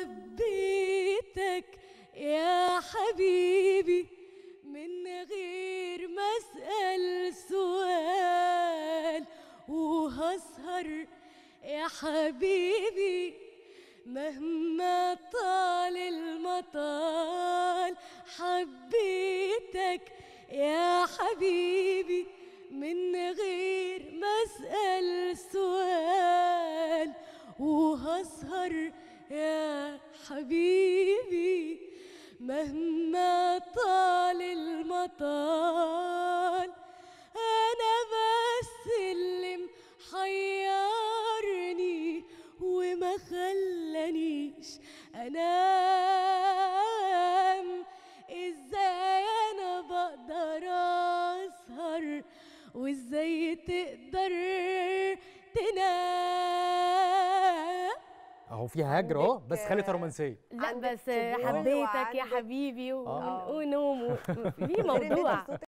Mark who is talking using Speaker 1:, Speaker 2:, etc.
Speaker 1: حبيتك يا حبيبي من غير ما اسال سؤال وهسهر يا حبيبي مهما طال المطال حبيتك يا حبيبي من غير ما اسال سؤال وهسهر يا حبيبي مهما طال المطال انا بس اللي محيرني وما خلانيش انام ازاي انا بقدر اسهر وازاي تقدر تنام
Speaker 2: اهو فيها هجر اهو بس
Speaker 3: عندك-
Speaker 2: خلت رومانسيه
Speaker 1: لا
Speaker 3: عندك
Speaker 1: بس
Speaker 3: قبول
Speaker 1: حبيتك يا
Speaker 3: وعندك-
Speaker 1: حبيبي
Speaker 2: آه.
Speaker 1: ونقوم في
Speaker 3: غير إن أنت
Speaker 1: موضوع
Speaker 3: بصوتك